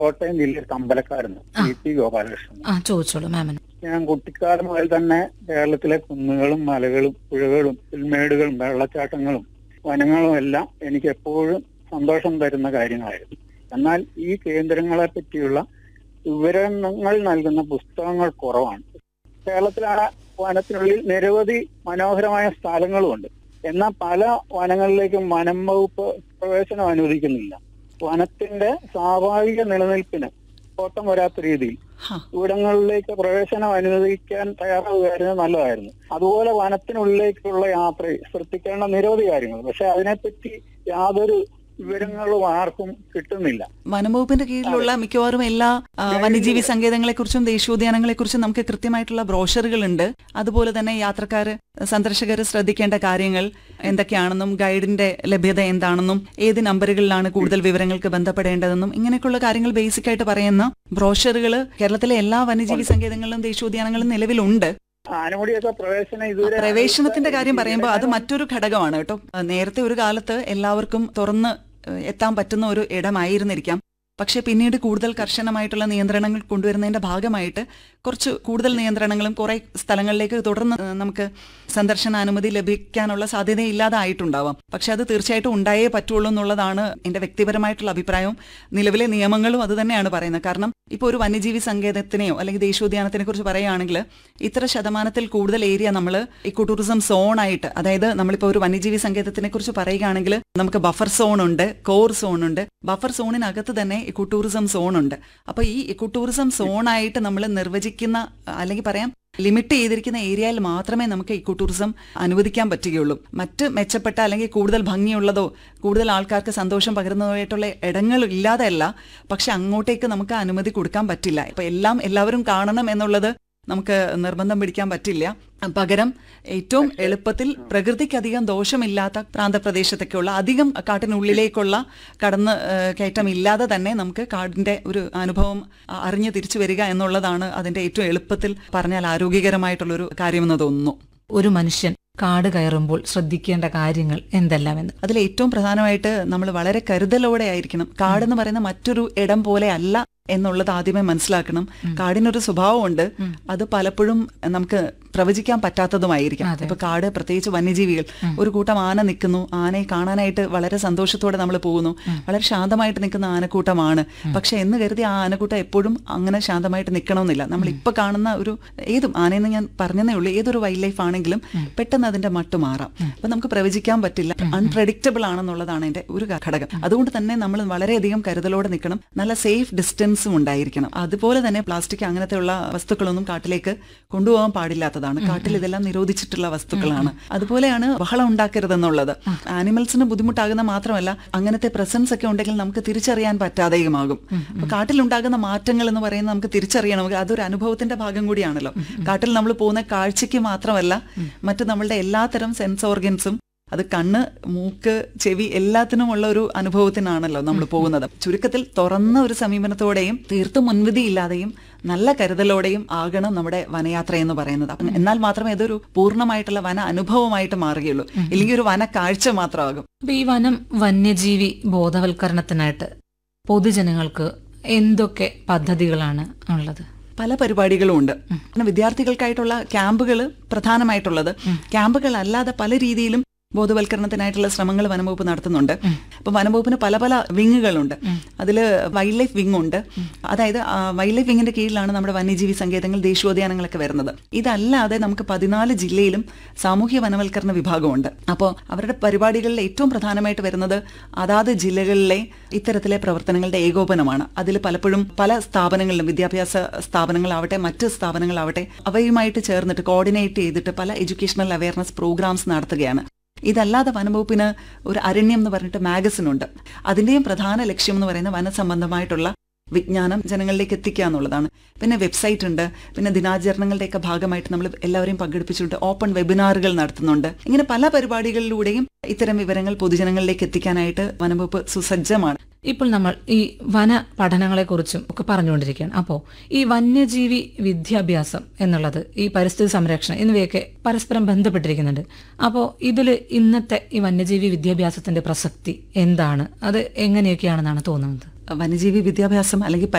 കോട്ടയം ജില്ലയിൽ തമ്പലക്കാരുന്നു P T Gopalakrishnan ആ ചോദിച്ചോളൂ മാമിന് ഞാൻ കുട്ടിക്കാലം മുതൽ തന്നെ കേരളത്തിലെ കുന്നുകളും മലകളും പുഴകളും പുൽമേടുകളും വെള്ളച്ചാട്ടങ്ങളും വനങ്ങളും എല്ലാം എനിക്ക് എപ്പോഴും സന്തോഷം തരുന്ന കാര്യങ്ങളായിരുന്നു എന്നാൽ ഈ കേന്ദ്രങ്ങളെ പറ്റിയുള്ള വിവരണങ്ങൾ നൽകുന്ന പുസ്തകങ്ങൾ കുറവാണ് കേരളത്തിലാണ് വനത്തിനുള്ളിൽ നിരവധി മനോഹരമായ സ്ഥലങ്ങളുമുണ്ട് എന്നാൽ പല വനങ്ങളിലേക്കും വനം വകുപ്പ് പ്രവേശനം അനുവദിക്കുന്നില്ല വനത്തിന്റെ സ്വാഭാവിക നിലനിൽപ്പിന് കോട്ടം വരാത്ത രീതിയിൽ ഹാ. ഇവിടങ്ങളിലേക്ക് പ്രവേശനം അനുവദിക്കാൻ തയ്യാറാവുകയായിരുന്നു നല്ലതായിരുന്നു അതുപോലെ വനത്തിനുള്ളിലേക്കുള്ള യാത്രയിൽ ശ്രദ്ധിക്കേണ്ട നിരവധി കാര്യങ്ങൾ പക്ഷെ അതിനെപ്പറ്റി യാതൊരു വിവരങ്ങളും ആർക്കും കിട്ടുന്നില്ല വനംവകുപ്പിന്റെ കീഴിലുള്ള മിക്കവാറും എല്ലാ ആ, വന്യജീവി സങ്കേതങ്ങളെ കുറിച്ചും ദേശീയോദ്യാനങ്ങളെ കുറിച്ചും നമുക്ക് കൃത്യമായിട്ടുള്ള ബ്രോഷറുകൾ ഉണ്ട് അതുപോലെ തന്നെ യാത്രക്കാര് സന്ദർശകർ ശ്രദ്ധിക്കേണ്ട കാര്യങ്ങൾ എന്തൊക്കെയാണെന്നും ഗൈഡിന്റെ ലഭ്യത എന്താണെന്നും ഏത് നമ്പറുകളിലാണ് കൂടുതൽ വിവരങ്ങൾക്ക് ബന്ധപ്പെടേണ്ടതെന്നും ഇങ്ങനെയൊക്കെയുള്ള കാര്യങ്ങൾ ബേസിക് ആയിട്ട് പറയുന്ന ബ്രോഷറുകൾ കേരളത്തിലെ എല്ലാ വന്യജീവി സങ്കേതങ്ങളിലും ദേശീയോദ്യാനങ്ങളിലും നിലവിലുണ്ട് ആനമുടിയൊക്കെ പ്രവേശനം ഇതുവരെ പ്രവേശനത്തിന്റെ കാര്യം പറയുമ്പോൾ അത് മറ്റൊരു ഘടകമാണ് കേട്ടോ നേരത്തെ ഒരു കാലത്ത് എല്ലാവർക്കും തുറന്ന് ഏഹ്, എത്താൻ പറ്റുന്ന ഒരു ഇടമായിരുന്നിരിക്കാം പക്ഷെ പിന്നീട് കൂടുതൽ കർശനമായിട്ടുള്ള നിയന്ത്രണങ്ങൾ കൊണ്ടുവരുന്നതിന്റെ ഭാഗമായിട്ട് കുറച്ച് കൂടുതൽ നിയന്ത്രണങ്ങളും കുറെ സ്ഥലങ്ങളിലേക്ക് തുടർന്ന് ഏഹ്, നമുക്ക് സന്ദർശനാനുമതി ലഭിക്കാനുള്ള സാധ്യതയില്ലാതായിട്ടുണ്ടാവാം പക്ഷെ അത് തീർച്ചയായിട്ടും ഉണ്ടായേ പറ്റുള്ളൂ എന്നുള്ളതാണ് എന്റെ വ്യക്തിപരമായിട്ടുള്ള അഭിപ്രായവും നിലവിലെ നിയമങ്ങളും അത് തന്നെയാണ് പറയുന്നത് കാരണം ഇപ്പോൾ ഒരു വന്യജീവി സങ്കേതത്തിനെയോ അല്ലെങ്കിൽ ദേശീയോദ്യാനത്തിനെ കുറിച്ച് പറയുകയാണെങ്കിൽ ഇത്ര ശതമാനത്തിൽ കൂടുതൽ ഏരിയ നമ്മൾ ഇക്കോ ടൂറിസം സോൺ ആയിട്ട് അതായത് നമ്മളിപ്പോൾ ഒരു വന്യജീവി സങ്കേതത്തിനെ കുറിച്ച് പറയുകയാണെങ്കിൽ നമുക്ക് ബഫർ സോൺ ഉണ്ട് കോർ സോൺ ഉണ്ട് ബഫർ സോണിനകത്ത് തന്നെ ഇക്കോ ടൂറിസം സോൺ ഉണ്ട് അപ്പൊ ഈ ഇക്കോ ടൂറിസം സോൺ ആയിട്ട് നമ്മൾ നിർവചിക്കുന്ന അല്ലെങ്കിൽ പറയാം ലിമിറ്റ് ചെയ്തിരിക്കുന്ന ഏരിയയിൽ മാത്രമേ നമുക്ക് ഇക്കോ ടൂറിസം അനുവദിക്കാൻ പറ്റുകയുള്ളൂ മറ്റ് മെച്ചപ്പെട്ട അല്ലെങ്കിൽ കൂടുതൽ ഭംഗിയുള്ളതോ കൂടുതൽ ആൾക്കാർക്ക് സന്തോഷം പകരുന്നതായിട്ടുള്ള ഇടങ്ങൾ ഇല്ലാതെയല്ല പക്ഷെ അങ്ങോട്ടേക്ക് നമുക്ക് അനുമതി കൊടുക്കാൻ പറ്റില്ല ഇപ്പൊ എല്ലാം എല്ലാവരും കാണണം എന്നുള്ളത് നമുക്ക് നിർബന്ധം പിടിക്കാൻ പറ്റില്ല പകരം ഏറ്റവും എളുപ്പത്തിൽ പ്രകൃതിക്കധികം ദോഷമില്ലാത്ത പ്രാന്തപ്രദേശത്തൊക്കെയുള്ള അധികം കാട്ടിനുള്ളിലേക്കുള്ള കടന്ന് ഏഹ്, കയറ്റം ഇല്ലാതെ തന്നെ നമുക്ക് കാടിന്റെ ഒരു അനുഭവം അ- അറിഞ്ഞ് തിരിച്ചു വരിക എന്നുള്ളതാണ് അതിന്റെ ഏറ്റവും എളുപ്പത്തിൽ പറഞ്ഞാൽ ആരോഗ്യകരമായിട്ടുള്ളൊരു കാര്യമെന്ന് തോന്നുന്നു ഒരു മനുഷ്യൻ കാട് കയറുമ്പോൾ ശ്രദ്ധിക്കേണ്ട കാര്യങ്ങൾ എന്തെല്ലാമെന്ന് അതിൽ ഏറ്റവും പ്രധാനമായിട്ട് നമ്മൾ വളരെ കരുതലോടെ ആയിരിക്കണം കാടെന്ന് പറയുന്ന മറ്റൊരു ഇടം പോലെ അല്ല എന്നുള്ളത് ആദ്യമേ മനസ്സിലാക്കണം കാടിനൊരു സ്വഭാവമുണ്ട് അത് പലപ്പോഴും നമുക്ക് പ്രവചിക്കാൻ പറ്റാത്തതുമായിരിക്കും അതെ. ഇപ്പൊ കാട് പ്രത്യേകിച്ച് വന്യജീവികൾ ഒരു കൂട്ടം ആന നിൽക്കുന്നു ആനയെ കാണാനായിട്ട് വളരെ സന്തോഷത്തോടെ നമ്മൾ പോകുന്നു വളരെ ശാന്തമായിട്ട് നിൽക്കുന്ന ആനക്കൂട്ടമാണ് പക്ഷെ എന്ന് കരുതി ആ ആനക്കൂട്ടം എപ്പോഴും അങ്ങനെ ശാന്തമായിട്ട് നിൽക്കണമെന്നില്ല നമ്മൾ ഇപ്പൊ കാണുന്ന ഒരു ഏതും ആനയെന്ന് ഞാൻ പറഞ്ഞതേ ഉള്ളൂ ഏതൊരു വൈൽഡ് ലൈഫ് ആണെങ്കിലും പെട്ടെന്ന് അതിന്റെ മട്ട് മാറാം അപ്പൊ നമുക്ക് പ്രവചിക്കാൻ പറ്റില്ല അൺപ്രഡിക്റ്റബിൾ ആണെന്നുള്ളതാണ് എന്റെ ഒരു ഘടകം അതുകൊണ്ട് തന്നെ നമ്മൾ വളരെയധികം കരുതലോടെ നിൽക്കണം നല്ല സേഫ് ഡിസ്റ്റൻസും ഉണ്ടായിരിക്കണം അതുപോലെ തന്നെ പ്ലാസ്റ്റിക് അങ്ങനത്തെയുള്ള വസ്തുക്കളൊന്നും കാട്ടിലേക്ക് കൊണ്ടുപോകാൻ പാടില്ലാത്തതാണ് കാട്ടിൽ ഇതെല്ലാം നിരോധിച്ചിട്ടുള്ള വസ്തുക്കളാണ് അതുപോലെയാണ് ബഹളം ഉണ്ടാക്കരുതെന്നുള്ളത് ആനിമൽസിന് ബുദ്ധിമുട്ടാകുന്ന മാത്രമല്ല അങ്ങനത്തെ പ്രസൻസ് ഒക്കെ ഉണ്ടെങ്കിൽ നമുക്ക് തിരിച്ചറിയാൻ പറ്റാതെയുമാകും അപ്പൊ കാട്ടിലുണ്ടാകുന്ന മാറ്റങ്ങൾ എന്ന് പറയുന്നത് നമുക്ക് തിരിച്ചറിയണമെങ്കിൽ അതൊരു അനുഭവത്തിന്റെ ഭാഗം കൂടിയാണല്ലോ കാട്ടിൽ നമ്മൾ പോകുന്ന കാഴ്ചയ്ക്ക് മാത്രമല്ല മറ്റു നമ്മളുടെ എല്ലാത്തരം സെൻസ് ഓർഗൻസും അത് കണ്ണ് മൂക്ക് ചെവി എല്ലാത്തിനുമുള്ള ഒരു അനുഭവത്തിനാണല്ലോ നമ്മൾ പോകുന്നത് ചുരുക്കത്തിൽ തുറന്ന ഒരു സമീപനത്തോടെയും തീർത്തും മുൻവിധിയില്ലാതെയും നല്ല കരുതലോടെയും ആകണം നമ്മുടെ വനയാത്ര എന്ന് പറയുന്നത് അപ്പം എന്നാൽ മാത്രമേ ഇതൊരു പൂർണ്ണമായിട്ടുള്ള വന അനുഭവമായിട്ട് മാറുകയുള്ളൂ ഇല്ലെങ്കിൽ ഒരു വന കാഴ്ച മാത്രമാകും അപ്പൊ ഈ വനം വന്യജീവി ബോധവൽക്കരണത്തിനായിട്ട് പൊതുജനങ്ങൾക്ക് എന്തൊക്കെ പദ്ധതികളാണ് ഉള്ളത് പല പരിപാടികളും ഉണ്ട് പിന്നെ വിദ്യാർത്ഥികൾക്കായിട്ടുള്ള ക്യാമ്പുകൾ പ്രധാനമായിട്ടുള്ളത് ക്യാമ്പുകൾ അല്ലാതെ പല രീതിയിലും ബോധവൽക്കരണത്തിനായിട്ടുള്ള ശ്രമങ്ങൾ വനംവകുപ്പ് നടത്തുന്നുണ്ട് അപ്പൊ വനംവകുപ്പിന് പല പല വിങ്ങുകളുണ്ട് അതിൽ വൈൽഡ് ലൈഫ് വിങ് ഉണ്ട് അതായത് വൈൽഡ് ലൈഫ് വിങ്ങിന്റെ കീഴിലാണ് നമ്മുടെ വന്യജീവി സങ്കേതങ്ങൾ ദേശീയോദ്യാനങ്ങളൊക്കെ വരുന്നത് ഇതല്ലാതെ നമുക്ക് പതിനാല് ജില്ലയിലും സാമൂഹ്യ വനവൽക്കരണ വിഭാഗമുണ്ട് അപ്പോൾ അവരുടെ പരിപാടികളിൽ ഏറ്റവും പ്രധാനമായിട്ട് വരുന്നത് അതാത് ജില്ലകളിലെ ഇത്തരത്തിലെ പ്രവർത്തനങ്ങളുടെ ഏകോപനമാണ് അതിൽ പലപ്പോഴും പല സ്ഥാപനങ്ങളിലും വിദ്യാഭ്യാസ സ്ഥാപനങ്ങളാവട്ടെ മറ്റ് സ്ഥാപനങ്ങളാവട്ടെ അവയുമായിട്ട് ചേർന്നിട്ട് കോർഡിനേറ്റ് ചെയ്തിട്ട് പല എഡ്യൂക്കേഷണൽ അവയർനെസ് പ്രോഗ്രാംസ് നടത്തുകയാണ് ഇതല്ലാതെ വനംവകുപ്പിന് ഒരു അരണ്യം എന്ന് പറഞ്ഞിട്ട് മാഗസിൻ ഉണ്ട് അതിന്റെയും പ്രധാന ലക്ഷ്യം എന്ന് പറയുന്നത് വനസംബന്ധമായിട്ടുള്ള വിജ്ഞാനം ജനങ്ങളിലേക്ക് എത്തിക്കുക എന്നുള്ളതാണ് പിന്നെ വെബ്സൈറ്റ് ഉണ്ട് പിന്നെ ദിനാചരണങ്ങളുടെയൊക്കെ ഭാഗമായിട്ട് നമ്മൾ എല്ലാവരെയും പങ്കെടുപ്പിച്ചുകൊണ്ട് ഓപ്പൺ വെബിനാറുകൾ നടത്തുന്നുണ്ട് ഇങ്ങനെ പല പരിപാടികളിലൂടെയും ഇത്തരം വിവരങ്ങൾ പൊതുജനങ്ങളിലേക്ക് എത്തിക്കാനായിട്ട് വനംവകുപ്പ് സുസജ്ജമാണ് ഇപ്പോൾ നമ്മൾ ഈ വന പഠനങ്ങളെക്കുറിച്ചും ഒക്കെ പറഞ്ഞുകൊണ്ടിരിക്കുകയാണ് അപ്പോൾ ഈ വന്യജീവി വിദ്യാഭ്യാസം എന്നുള്ളത് ഈ പരിസ്ഥിതി സംരക്ഷണം എന്നിവയൊക്കെ പരസ്പരം ബന്ധപ്പെട്ടിരിക്കുന്നുണ്ട് അപ്പോൾ ഇതിൽ ഇന്നത്തെ ഈ വന്യജീവി വിദ്യാഭ്യാസത്തിന്റെ പ്രസക്തി എന്താണ് അത് എങ്ങനെയൊക്കെയാണെന്നാണ് തോന്നുന്നത് വന്യജീവി വിദ്യാഭ്യാസം അല്ലെങ്കിൽ